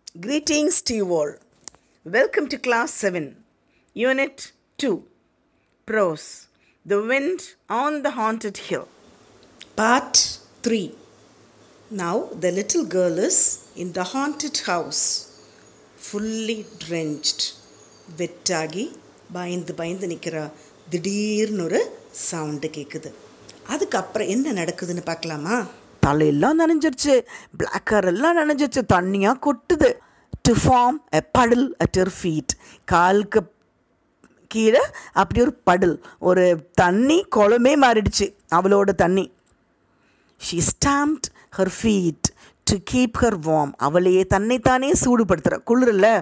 Greetings to you all. Welcome to Class 7, Unit 2 Prose The Wind on the Haunted Hill. Part 3 Now the little girl is in the haunted house, fully drenched. வெட்டாகி பயந்து பயந்து நிற்கிறா திடீர்னு ஒரு sound கேட்குது அதுக்கப்புறம் என்ன நடக்குதுன்னு பார்க்கலாமா தலையெல்லாம் நனைஞ்சிருச்சு பிளாக் ஹேர் எல்லாம் நனைஞ்சிருச்சு தண்ணியாக கொட்டுது to form a puddle at your feet காலுக்கு கீழே அப்படி ஒரு படல் ஒரு தண்ணி குளமே மாறிடுச்சு அவளோட தண்ணி she stamped her feet to keep her warm அவளையே தன்னைத்தானே சூடுபடுத்துகிறா குளிரில்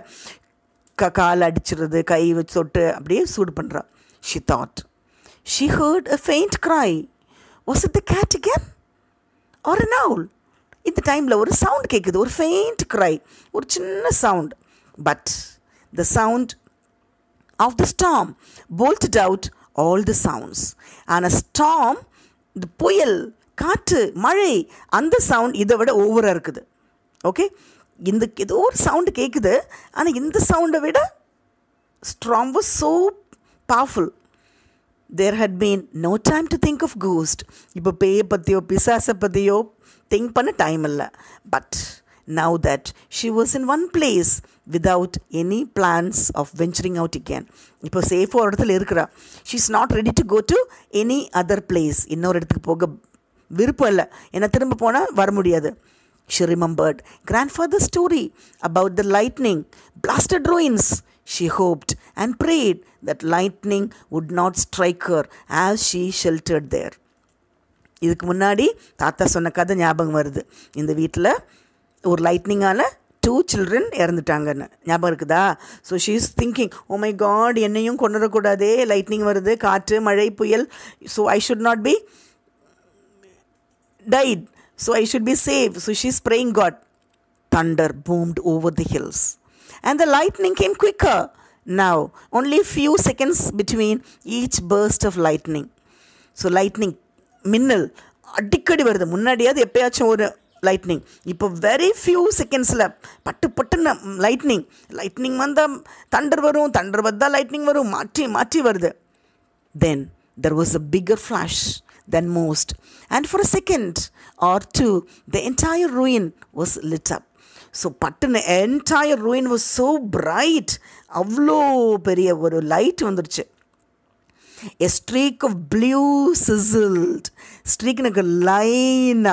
க கால் அடிச்சிடுறது கை வச்சு தொட்டு அப்படியே சூடு பண்ணுறா she thought she heard a faint cry was it the cat again ஒரு நவுல் இந்த டைமில் ஒரு சவுண்ட் கேட்குது ஒரு ஃபெயிண்ட் க்ரை ஒரு சின்ன sound but the sound of the storm bolted out all the sounds ஆனால் ஸ்டாம் இந்த புயல் காற்று மழை அந்த சவுண்ட் இதை விட ஓவராக இருக்குது ஓகே இந்த ஏதோ ஒரு சவுண்டு கேட்குது ஆனால் இந்த சவுண்டை விட strong was so powerful there had been no time to think of ghost இப்போ பேயை பற்றியோ பிசாசை பற்றியோ திங்க் பண்ண டைம் இல்லை but now that she was in one place without any plans of venturing out again இப்போ சேஃபாக ஒரு இடத்துல இருக்கிறா she is not ready to go to any other place இன்னொரு இடத்துக்கு போக விருப்பம் இல்லை ஏன்னா திரும்ப போனால் வர முடியாது She remembered grandfather's story about the lightning, blasted ruins. She hoped and prayed that lightning would not strike her as she sheltered there. இதுக்கு முன்னாடி தாத்தா சொன்ன கதை ஞாபகம் வருது இந்த வீட்டில் ஒரு லைட்னிங்கான டூ சில்ட்ரன் இறந்துட்டாங்கன்னு ஞாபகம் இருக்குதா so she is thinking oh my god என்னையும் கொண்டு வரக்கூடாதே லைட்னிங் வருது காற்று மழை புயல் so I should not be died, so I should be saved. So she's praying God. Thunder boomed over the hills, and the lightning came quicker. Now, only few seconds between each burst of lightning. So lightning மின்னல் அடிக்கடி வருது முன்னாடியாவது எப்பயாச்சும் ஒரு lightning இப்போ very few செகண்ட்ஸில் பட்டு பட்டுன்னு lightning lightning வந்தால் தண்டர் வரும் தண்டர் வந்தால் லைட்னிங் வரும் மாற்றி மாற்றி வருது Then there was a bigger flash than most, and for a second or two, the entire ruin was lit up. So பட்டுன்னு entire ruin was so bright அவ்வளோ பெரிய ஒரு லைட் வந்துருச்சு a streak of blue sizzled ஸ்ட்ரீக்னுக்கு லைனாக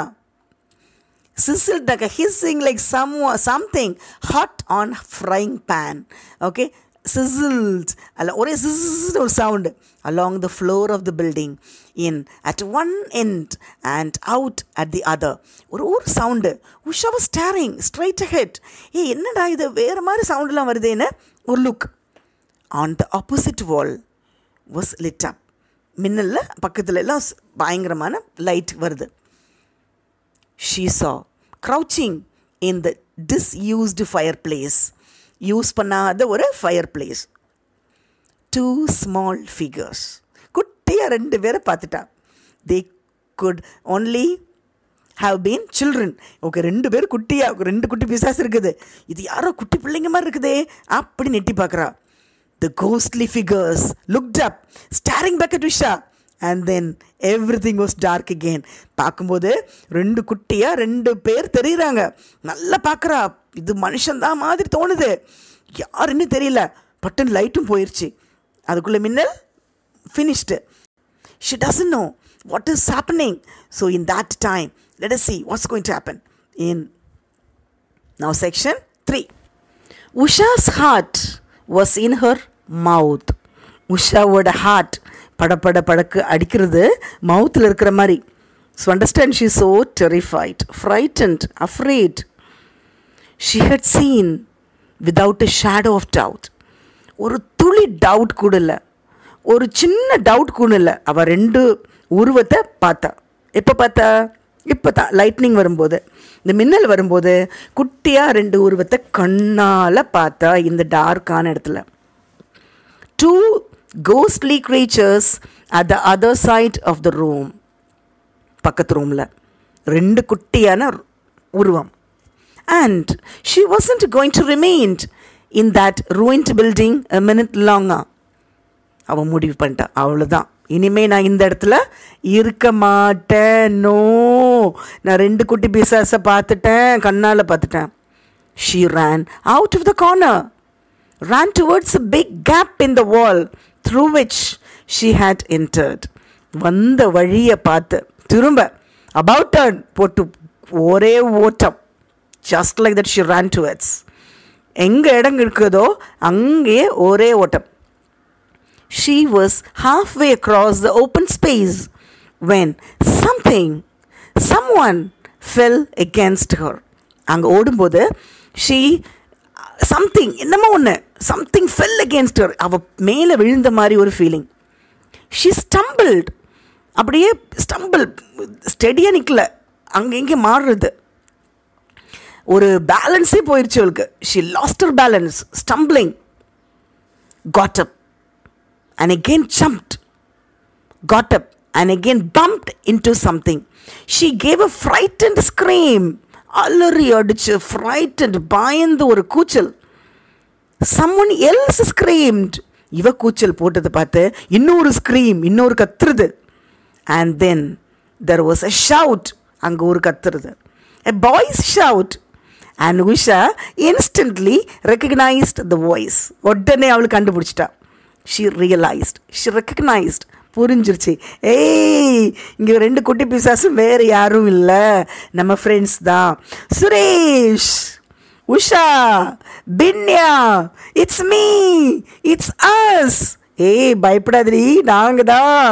sizzled like a hissing like some something hot on frying pan okay sizzled அல்ல ஒரே சிஸ் ஒரு sound along the floor of the building in at one end and out at the other ஒரு ஒரு sound Usha was staring straight ahead ஏ என்னடா இது வேறு மாதிரி சவுண்டெலாம் வருதேன்னு ஒரு look on the opposite wall was lit up மின்னலில் பக்கத்துல எல்லாம் பயங்கரமான லைட் வருது she saw crouching in the disused fireplace use பண்ணாத ஒரு fireplace two small figures குட்டியாக ரெண்டு பேரை பார்த்துட்டா they could only have been children okay ரெண்டு பேர் குட்டியாக ரெண்டு குட்டி பிசாஸ் இருக்குது இது யாரோ குட்டி பிள்ளைங்க மாதிரி இருக்குதே அப்படி நெட்டி பார்க்குறா the ghostly figures looked up staring back at Usha and then everything was dark again பார்க்கும்போது ரெண்டு குட்டியாக ரெண்டு பேர் தெரியுறாங்க நல்லா பார்க்குறா இது மனுஷன்தான் மாதிரி தோணுது யாருன்னு தெரியல பட்டன் லைட்டும் போயிடுச்சு அதுக்குள்ளே மின்னல் finished she doesn't know what is happening so in that time let us see what's going to happen in now section three Usha's heart was in her mouth உஷாவோட ஹார்ட் படப்பட படக்கு அடிக்கிறது மவுத்தில் இருக்கிற மாதிரி so understand she so terrified frightened afraid she had seen without a shadow of doubt ஒரு துளி doubt கூட இல்லை ஒரு சின்ன டவுட் கூட இல்லை அவள் ரெண்டு உருவத்தை பார்த்தா எப்போ பார்த்தா இப்போ தான் லைட்னிங் வரும்போது இந்த மின்னல் வரும்போது குட்டியாக ரெண்டு உருவத்தை கண்ணால் பார்த்தா இந்த டார்க்கான இடத்துல two ghostly creatures at the other side of the room பக்கத்து ரூமில் ரெண்டு குட்டியான உருவம் and she wasn't going to remain in that ruined building a minute longer. அவன் முடிவு பண்ணிட்டான் அவ்வளோதான் இனிமே நான் இந்த இடத்துல இருக்க மாட்டேன் நோ நான் ரெண்டு குட்டி பிசாசை பார்த்துட்டேன் கண்ணால் பார்த்துட்டேன் she ran out of the corner ran towards a big gap in the wall through which she had entered. வந்த வழியை பார்த்து திரும்ப about turn போட்டு ஒரே ஓட்டம் just like that she ran towards எங்கே இடம் இருக்குதோ அங்கே ஒரே ஓட்டம் she was halfway across the open space when something, someone fell against her. அங்கே ஓடும்போது ஷீ சம்திங் என்னமோ ஒன்று சம்திங் ஃபெல் அகேன்ஸ்ட் ஹர் அவள் மேலே விழுந்த மாதிரி ஒரு ஃபீலிங் ஷீ ஸ்டம்பிள்ட் அப்படியே ஸ்டம்பிள் ஸ்டெடியாக நிற்கல அங்கே இங்கே மாறுறது ஒரு பேலன்ஸே போயிடுச்சு அவளுக்கு she lost her balance stumbling got up and again jumped, got up and again bumped into something. She gave a frightened scream. அலறி அடிச்சு ஃப்ரைட்டட் பயந்து ஒரு கூச்சல் சம்மன் எல்ஸ் ஸ்க்ரீம்ட் இவ கூச்சல் போட்டதை பார்த்து இன்னொரு ஸ்க்ரீம் இன்னொரு கத்துறது and then there was a shout அங்கே ஒரு கத்துறது a boy's shout and Usha instantly recognised the voice உடனே அவளுக்கு கண்டுபிடிச்சிட்டா ஷி ரியலைஸ்ட் ஷி ரெக்கக்னைஸ்ட் புரிஞ்சிருச்சு ஏய் இங்கே ரெண்டு குட்டி பிசாசும் வேறு யாரும் இல்லை நம்ம ஃப்ரெண்ட்ஸ் தான் Suresh Usha Binya it's me it's us ஏய் பயப்படாதடி நாங்கள் தான்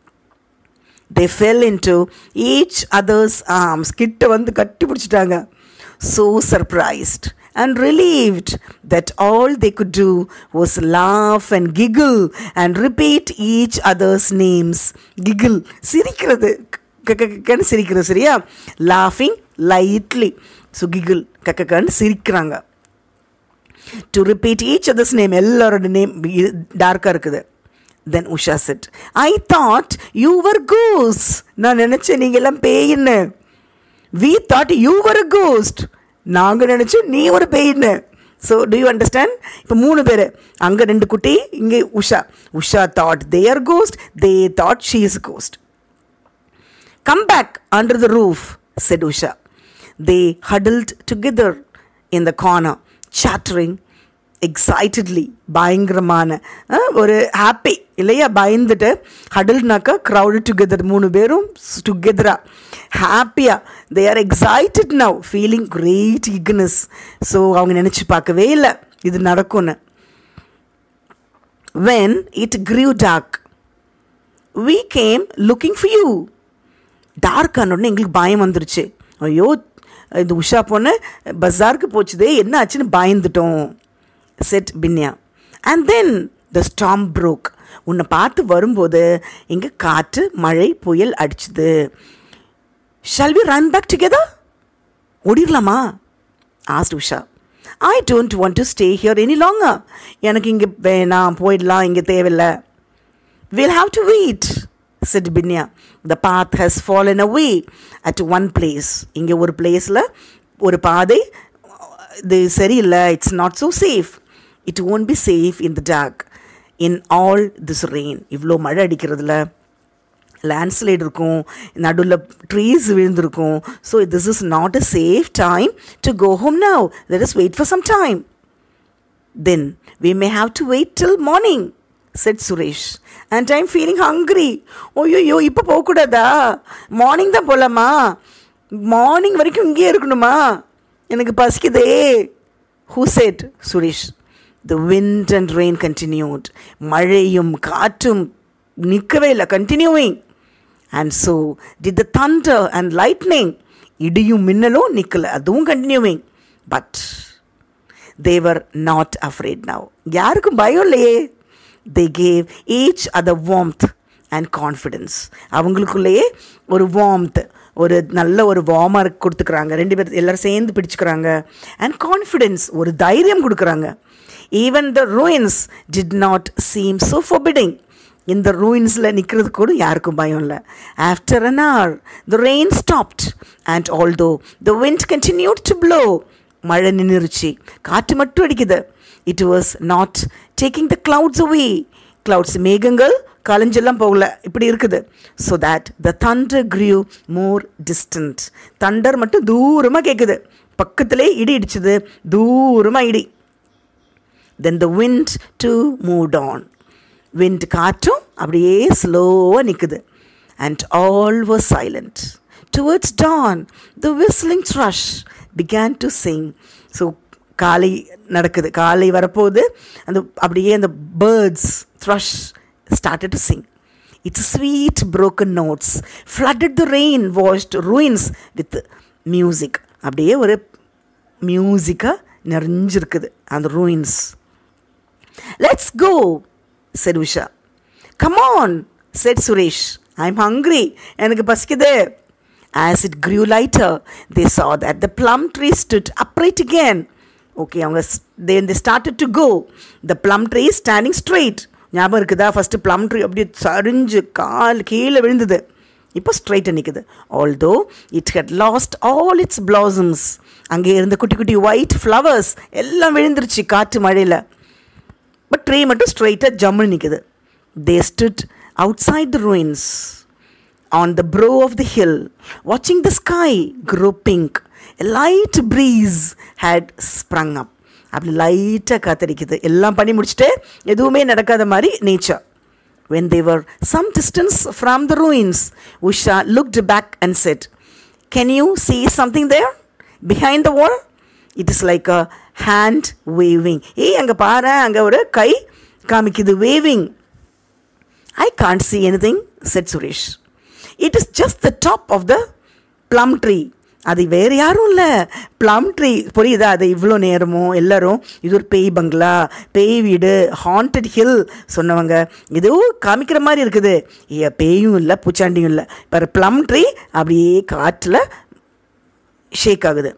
they fell into each other's arms கிட்ட வந்து கட்டி பிடிச்சிட்டாங்க so surprised and relieved that all they could do was laugh and giggle and repeat each other's names. Giggle. சிரிக்கிறது கக்கன்னு சிரிக்கிறது சரியா லாஃபிங் லைட்லி ஸோ கிகிள் கக்கன்னு சிரிக்கிறாங்க to repeat each other's name எல்லாரோட நேம் டார்க்காக இருக்குது then Usha said I thought you were கோஸ் நான் நினச்சேன் நீங்கள் எல்லாம் பேயின்னு we thought you were ghost நாங்கள் நினச்சோம் நீ ஒரு பேயின்னு ஸோ டு யூ அண்டர்ஸ்டாண்ட் இப்போ மூணு பேர் அங்கே ரெண்டு குட்டி இங்கே Usha Usha thought they are ghost they thought she is ghost come back under the roof set Usha they huddled together in the corner chattering excitedly பயங்கரமான ஒரு ஹாப்பி இல்லையா பயந்துட்டு ஹடல்னாக்கா க்ரௌடு டுகெதர் மூணு பேரும் டுகெதராக ஹாப்பியாக they are excited now feeling great இக்னஸ் so அவங்க நினச்சி பார்க்கவே இல்லை இது நடக்கும்னு when it grew dark we came looking for you dark ஆனோடனே எங்களுக்கு பயம் வந்துருச்சு ஐயோ இந்த உஷா பொண்ணு பஸாருக்கு போச்சுதே என்ன ஆச்சுன்னு பயந்துட்டோம் said Binya and then the storm broke உன்னை பார்த்து வரும்போது இங்கே காற்று மழை புயல் அடிச்சுது shall we run back together ஓடிடலாமா asked Usha I don't want to stay here any longer எனக்கு இங்கே வேணாம் போயிடலாம் இங்கே தேவையில்லை will have to wait said Binya the path has fallen away at one place இங்கே ஒரு பிளேஸில் ஒரு பாதை இது சரியில்லை it's not so safe it won't be safe in the dark in all this rain இவ்வளோ மழை அடிக்கிறதுல லேண்ட்ஸ்லைட் இருக்கும் நடுவில் ட்ரீஸ் விழுந்திருக்கும் so this is not a safe time to go home now let us wait for some time then we may have to wait till morning said Suresh and I'm feeling hungry ஓய்யோ இப்போ போகக்கூடாதா morning தான் போகலாமா morning வரைக்கும் இங்கேயே இருக்கணுமா எனக்கு பசிக்குதே who said Suresh the wind and rain continued மழையும் காற்றும் நிற்கவே இல்லை கண்டினியூவிங் and so did the thunder and lightning இடியும் மின்னலும் நிற்கலை அதுவும் கண்டினியூவிங் but they were not afraid now யாருக்கும் பயம் இல்லையே they gave each other warmth and confidence அவங்களுக்குள்ளேயே ஒரு வார்ம்த் ஒரு நல்ல ஒரு வார்மாக கொடுத்துக்கிறாங்க ரெண்டு பேர் எல்லோரும் சேர்ந்து பிடிச்சிக்கிறாங்க அண்ட் கான்ஃபிடென்ஸ் ஒரு தைரியம் கொடுக்குறாங்க even the ruins did not seem so forbidding இந்த ரூயின்ஸில் நிற்கிறது கூட யாருக்கும் பயம் இல்லை after an hour the rain stopped and although the wind continued to blow மழை நின்றுச்சு காற்று மட்டும் அடிக்குது it was not taking the clouds away clouds மேகங்கள் கலைஞ்செல்லாம் போகல இப்படி இருக்குது so that the thunder grew more distant thunder மட்டும் தூரமாக கேட்குது பக்கத்திலே இடி இடிச்சுது தூரமாக இடி then the wind to move on wind காற்றும் அப்படியே ஸ்லோவாக நிற்குது and all was silent towards dawn the whistling thrush began to sing so காலை நடக்குது காலை வரப்போகுது அந்த அப்படியே அந்த birds thrush started to sing. Its sweet broken notes flooded the rain washed ruins with music. அப்படியே ஒரு மியூசிக்காக நிறைஞ்சிருக்குது அந்த ruins let's go said Usha come on said Suresh I am hungry எனக்கு பசிக்குது as it grew lighter they saw that the plum tree stood upright again okay அவங்க they they started to go the plum tree standing straight ஞாபகம் இருக்குதா first plum tree அப்படியே சரிஞ்சு கால் கீழே விழுந்தது இப்போ ஸ்ட்ரைட்டாக நிற்குது although it had lost all its blossoms அங்கே இருந்த குட்டி குட்டி ஒயிட் ஃப்ளவர்ஸ் எல்லாம் விழுந்துருச்சு காற்று மழையில் பட் ட்ரீ மட்டும் ஸ்ட்ரைட்டாக ஜம்முன்னு நிற்குது they stood outside the ruins on the brow of the hill வாட்சிங் the sky grow pink light breeze had sprung up அப்படி லைட்டாக காத்தடிக்குது எல்லாம் பண்ணி முடிச்சுட்டு எதுவுமே நடக்காத மாதிரி nature when they were some distance from the ruins usha looked back and said can you see something there behind the wall it is like a hand waving ஏய் அங்கே பாரு அங்கே ஒரு கை காமிக்குது waving I can't see anything said Suresh it is just the top of the plum tree அது வேறு யாரும் இல்லை ப்ளம் ட்ரீ புரியுதா அது இவ்வளோ நேரமும் எல்லாரும் இது ஒரு பேய் பங்களா பேய் வீடு ஹாண்டட் ஹில் சொன்னவங்க ஏதோ காமிக்கிற மாதிரி இருக்குது ஏ பேயும் இல்லை பூச்சாண்டியும் இல்லை இப்போ ப்ளம் ட்ரீ அப்படியே காற்றில் ஷேக் ஆகுது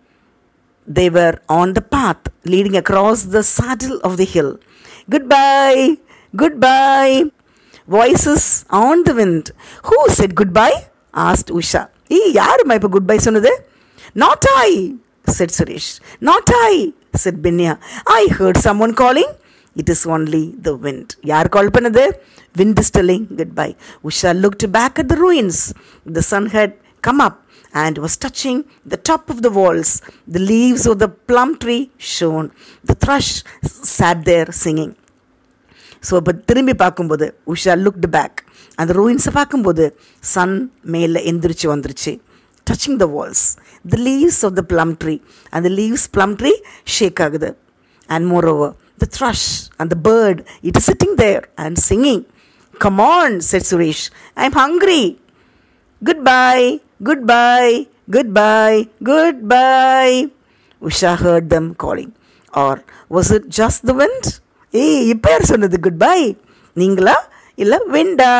there on the path leading across the saddle of the hill goodbye goodbye voices on the wind who said goodbye asked Usha ஏய் யாரும்மா இப்போ குட் பை சொன்னது not I said Suresh not I said Binya I heard someone calling it is only the wind யார் call பண்ணது wind is telling goodbye Usha looked back at the ruins the sun head come up and was touching the top of the walls. The leaves of the plum tree shone. The thrush sat there singing. So இப்போ திரும்பி பார்க்கும்போது Usha looked back அந்த ரூயின்ஸை பார்க்கும்போது Sun மேலே எந்திரிச்சு வந்துருச்சு touching the walls the leaves of the plum tree அந்த leaves plum tree shake ஆகுது and more over the thrush and the bird it is sitting there and singing come on said Suresh I am hungry goodbye goodbye goodbye goodbye Usha heard them calling or was it just the wind ஏய் இப்போ யார் சொன்னது goodbye நீங்களா இல்லை விண்டா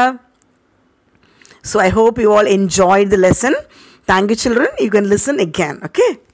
so I hope you all enjoy the lesson thank you children you can listen again okay